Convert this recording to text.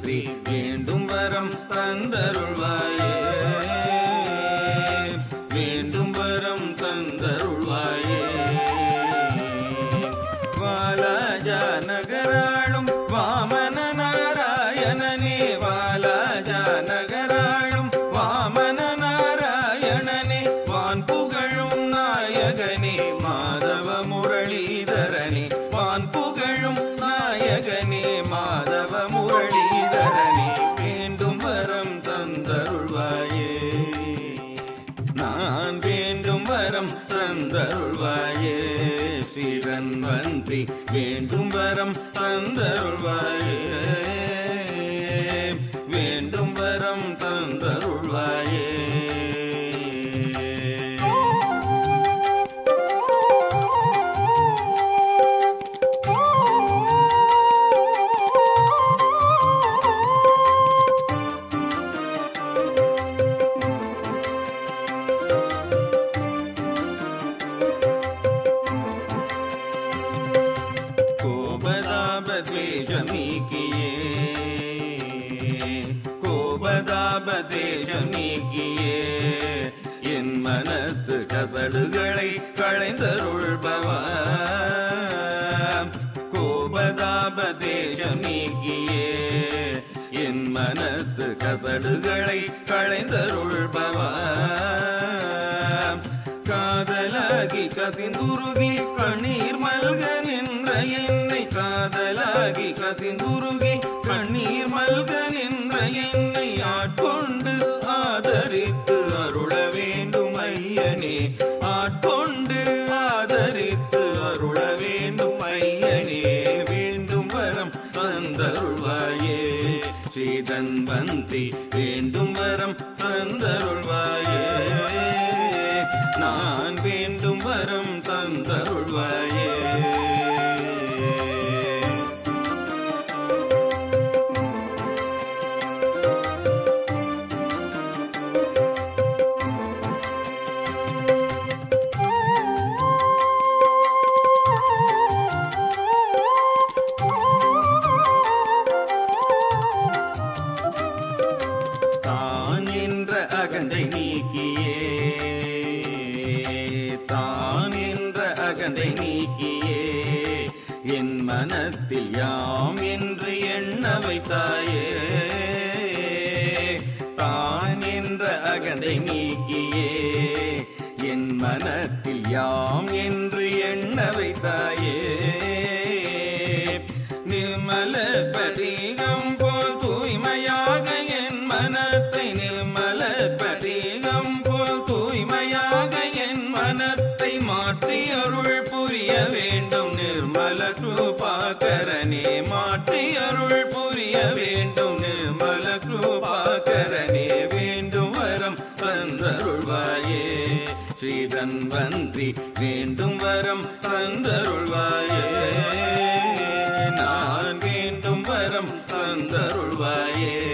தன்வந்திரி வேண்டும் வரம் தந்தருள்வாயே வேண்டும் வரம் தந்தருள்வாயே வாலாஜா நகராளும் வாமன நாராயணனே வாலாஜா நகராளும் வாமன நாராயணனே வான் புகழும் நாயகனே மாதவ முரளிதரனே வான் புகழும் நாயகனே மாதவ முரளிதரனே வேண்டும் வரம் தந்தருள்வாயே நான் வேண்டும் வரம் தந்தருள்வாயே ஸ்ரீரன்வந்திரி வேண்டும் வரம் தந்தருள்வாயே வேண்டும் வரம் தந்தருள்வாயே கோபதாபத்வேஷமீக்கியே கோபதாபதேஷமீக்கியே என் மனத்து கசடுகளை களைந்தருள்பவா கோபதாபதேஷமீக்கியே என் மனத்து கசடுகளை களைந்தருள்பவா காதலாகி கசிந்துருகி கண்ணீர் மல்க நின்ற என்னை காதலாகி கசிந்துருகி கண்ணீர் மல்க நின்ற என்னை ஆட்கொண்டு ஆதரித்து அருள வேண்டும் ஐயனே ஆட்கொண்டு ஆதரித்து அருள வேண்டும் ஐயனே வேண்டும் வரம் தந்தருள்வாயே ஸ்ரீதன்வந்தி வேண்டும் வரம் தந்தருள்வாயே நான் வேண்டும் வரம் தந்தருள்வாயே தான் என்ற அகந்தை நீக்கியே தான் என்ற அகந்தை நீக்கியே என் மனத்தில் யாம் என்று எண்ண வைத்தாயே தான் என்ற அகந்தை நீக்கியே என் மனத்தில் யாம் என்று எண்ண வைத்தாயே நிர்மல படிகம் போல் தூய்மையாக என் மனத்தை நிர்மல படிகம் போல் தூய்மையாக என் மனத்தை மாற்றி அருள் புரிய வேண்டும் நிர்மல கிருபாகரனே மாற்றி அருள் புரிய வேண்டும் நிர்மல கிருபாகரனே வேண்டும் வரம் தந்தருள்வாயே ஸ்ரீதன்வந்திரி வேண்டும் வரம் தந்தருள்வாயே நான் வேண்டும் வரம் தந்தருள்வாயே